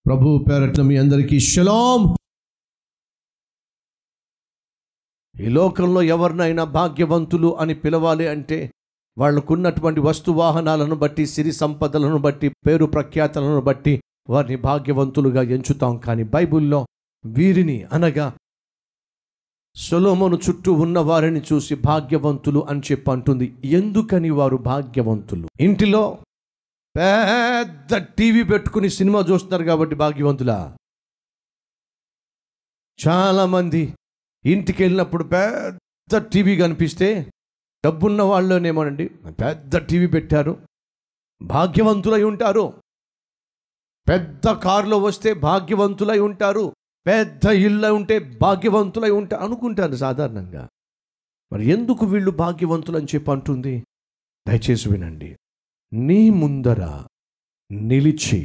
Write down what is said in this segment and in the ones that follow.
ప్రభు పేరట్ల మీ అందరికీ షలాం ఈ లోకంలో ఎవరినైనా భాగ్యవంతులు అని పిలవాలి అంటే వాళ్ళకున్నటువంటి వస్తు వాహనాలను బట్టి సిరి సంపదలను బట్టి పేరు ప్రఖ్యాతలను బట్టి వారిని భాగ్యవంతులుగా ఎంచుతాం కానీ బైబిల్లో వీరిని అనగా సొలోమోను చుట్టూ ఉన్న వారిని చూసి భాగ్యవంతులు అని చెప్పి అంటుంది ఎందుకని వారు భాగ్యవంతులు ఇంటిలో పెద్ద టీవీ పెట్టుకుని సినిమా చూస్తున్నారు కాబట్టి భాగ్యవంతులా చాలా మంది ఇంటికి వెళ్ళినప్పుడు పెద్ద టీవీ కనిపిస్తే డబ్బున్న వాళ్ళనేమోనండి పెద్ద టీవీ పెట్టారు భాగ్యవంతులై ఉంటారు పెద్ద కారులో వస్తే భాగ్యవంతులై ఉంటారు పెద్ద ఇళ్ళ ఉంటే భాగ్యవంతులై ఉంటా అనుకుంటారు సాధారణంగా మరి ఎందుకు వీళ్ళు భాగ్యవంతులు అని చెప్పి అంటుంది దయచేసి వినండి నీ ముందర నిలిచి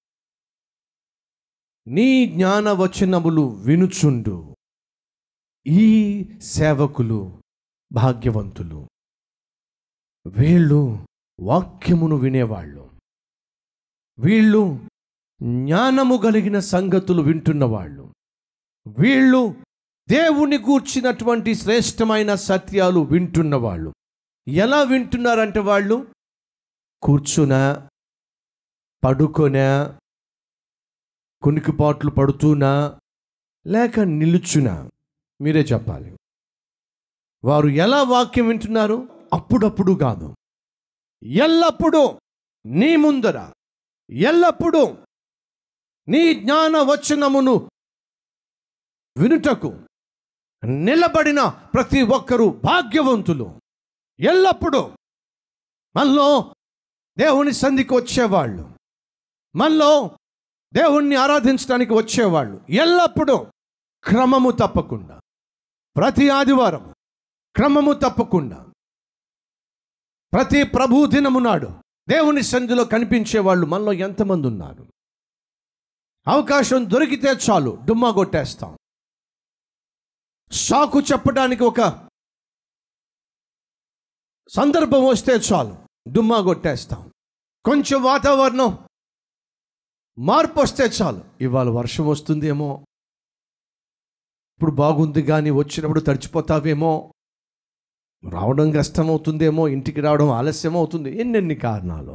నీ జ్ఞానవచనములు వినుచుండు ఈ సేవకులు భాగ్యవంతులు వీళ్ళు వాక్యమును వినేవాళ్ళు వీళ్ళు జ్ఞానము కలిగిన సంగతులు వింటున్నవాళ్ళు వీళ్ళు దేవుని గూర్చినటువంటి శ్రేష్టమైన సత్యాలు వింటున్నవాళ్ళు ఎలా వింటున్నారంటే వాళ్ళు కూర్చునా పడుకొనా కునికిపాట్లు పడుతూనా లేక నిలుచునా మీరే చెప్పాలి వారు ఎలా వాక్యం వింటున్నారు అప్పుడప్పుడు కాదు ఎల్లప్పుడూ నీ ముందర ఎల్లప్పుడూ నీ జ్ఞాన వచనమును వినుటకు నిలబడిన ప్రతి ఒక్కరూ భాగ్యవంతులు ఎల్లప్పుడూ మనలో దేవుని సంధికి వచ్చేవాళ్ళు మనలో దేవుణ్ణి ఆరాధించడానికి వచ్చేవాళ్ళు ఎల్లప్పుడూ క్రమము తప్పకుండా ప్రతి ఆదివారం క్రమము తప్పకుండా ప్రతి ప్రభు దినము నాడు దేవుని సంధిలో కనిపించే వాళ్ళు మనలో ఎంతమంది ఉన్నారు అవకాశం దొరికితే చాలు డుమ్మా కొట్టేస్తాం సాకు చెప్పడానికి ఒక సందర్భం వస్తే చాలు డుమ్మా కొట్టేస్తాం కొంచెం వాతావరణం మార్పు వస్తే చాలు ఇవాళ వర్షం వస్తుందేమో ఇప్పుడు బాగుంది కానీ వచ్చినప్పుడు తడిచిపోతావేమో రావడం కష్టం అవుతుందేమో ఇంటికి రావడం ఆలస్యం అవుతుంది ఎన్నెన్ని కారణాలు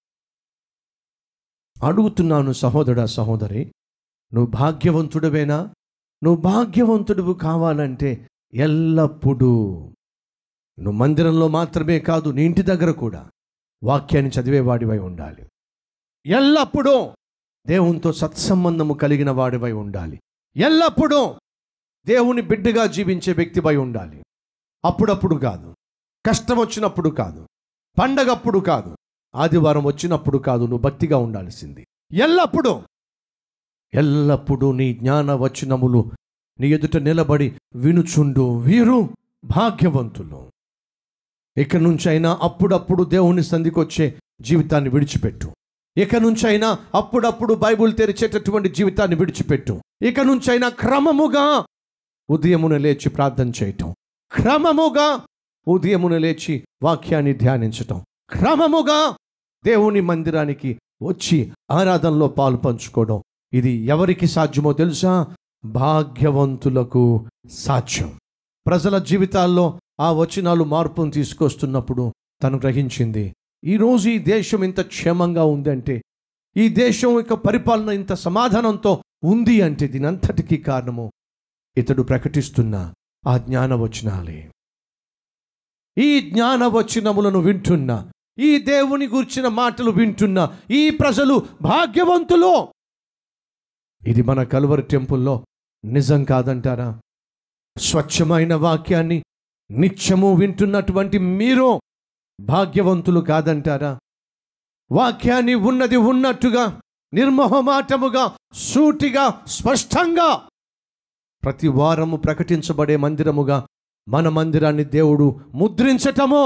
అడుగుతున్నాను సహోదరా సహోదరి నువ్వు భాగ్యవంతుడివేనా నువ్వు భాగ్యవంతుడు కావాలంటే ఎల్లప్పుడూ నువ్వు మందిరంలో మాత్రమే కాదు నీ ఇంటి దగ్గర కూడా వాక్యాన్ని చదివేవాడివై ఉండాలి ఎల్లప్పుడూ దేవునితో సత్సంబంధము కలిగిన వాడివై ఉండాలి ఎల్లప్పుడూ దేవుని బిడ్డగా జీవించే వ్యక్తివై ఉండాలి అప్పుడప్పుడు కాదు కష్టం వచ్చినప్పుడు కాదు పండగప్పుడు కాదు ఆదివారం వచ్చినప్పుడు కాదు నువ్వు భక్తిగా ఉండాల్సింది ఎల్లప్పుడూ ఎల్లప్పుడూ నీ జ్ఞాన వచనములు నీ ఎదుట నిలబడి వినుచుండు వీరు భాగ్యవంతులు ఇక నుంచైనా అప్పుడప్పుడు దేవుని సంధికొచ్చే జీవితాన్ని విడిచిపెట్టు ఇక నుంచైనా అప్పుడప్పుడు బైబుల్ తెరిచేటటువంటి జీవితాన్ని విడిచిపెట్టు ఇక నుంచైనా క్రమముగా ఉదయమున లేచి ప్రార్థన చేయటం క్రమముగా ఉదయమున లేచి వాక్యాన్ని ధ్యానించటం క్రమముగా దేవుని మందిరానికి వచ్చి ఆరాధనలో పాలు పంచుకోవడం ఇది ఎవరికి సాధ్యమో తెలుసా భాగ్యవంతులకు సాధ్యం ప్రజల జీవితాల్లో ఆ వచనాలు మార్పును తీసుకొస్తున్నప్పుడు తను గ్రహించింది ఈరోజు ఈ దేశం ఇంత క్షేమంగా ఉందంటే ఈ దేశం యొక్క పరిపాలన ఇంత సమాధానంతో ఉంది అంటే దీనంతటికీ కారణము ఇతడు ప్రకటిస్తున్న ఆ జ్ఞానవచనాలే ఈ జ్ఞానవచనములను వింటున్న ఈ దేవుని గూర్చిన మాటలు వింటున్న ఈ ప్రజలు భాగ్యవంతులు ఇది మన కలువరి టెంపుల్లో నిజం కాదంటారా స్వచ్ఛమైన వాక్యాన్ని నిత్యము వింటున్నటువంటి మీరు భాగ్యవంతులు కాదంటారా వాక్యాన్ని ఉన్నది ఉన్నట్టుగా నిర్మోహమాటముగా సూటిగా స్పష్టంగా ప్రతి వారము ప్రకటించబడే మందిరముగా మన మందిరాన్ని దేవుడు ముద్రించటమో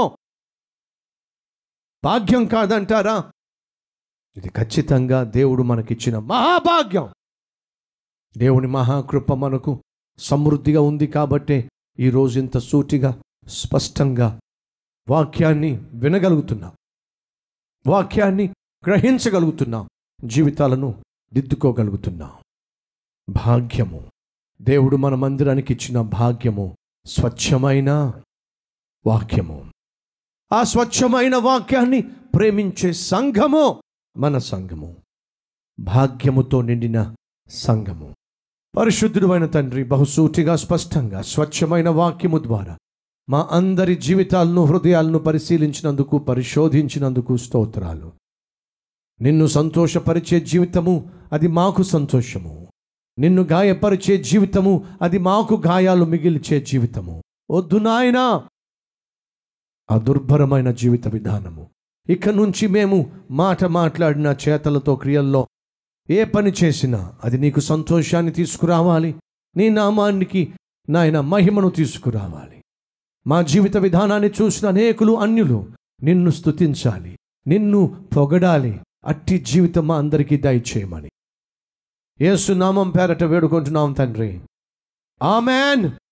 భాగ్యం కాదంటారా ఇది ఖచ్చితంగా దేవుడు మనకిచ్చిన మహాభాగ్యం దేవుని మహాకృప మనకు సమృద్ధిగా ఉంది కాబట్టే ఈరోజు ఇంత సూటిగా స్పష్టంగా వాక్యాన్ని వినగలుగుతున్నాం వాక్యాన్ని గ్రహించగలుగుతున్నాం జీవితాలను దిద్దుకోగలుగుతున్నాం భాగ్యము దేవుడు మన మందిరానికి ఇచ్చిన భాగ్యము స్వచ్ఛమైన వాక్యము ఆ స్వచ్ఛమైన వాక్యాన్ని ప్రేమించే సంఘము మన సంఘము భాగ్యముతో నిండిన సంఘము పరిశుద్ధుడు అయిన తండ్రి బహుసూటిగా స్పష్టంగా స్వచ్ఛమైన వాక్యము ద్వారా మా అందరి జీవితాలను హృదయాలను పరిశీలించినందుకు పరిశోధించినందుకు స్తోత్రాలు నిన్ను సంతోషపరిచే జీవితము అది మాకు సంతోషము నిన్ను గాయపరిచే జీవితము అది మాకు గాయాలు మిగిల్చే జీవితము వద్దు నాయనా ఆ దుర్భరమైన జీవిత విధానము ఇక నుంచి మేము మాట మాట్లాడిన చేతలతో క్రియల్లో ఏ పని చేసినా అది నీకు సంతోషాన్ని తీసుకురావాలి నీ నామానికి నాయన మహిమను తీసుకురావాలి మా జీవిత విధానాన్ని చూసిన అనేకులు అన్యులు నిన్ను స్తుతించాలి నిన్ను పొగడాలి అట్టి జీవితం మా అందరికీ దయచేయమని యేసు నామం పేరట వేడుకుంటున్నాం తండ్రి ఆమెన్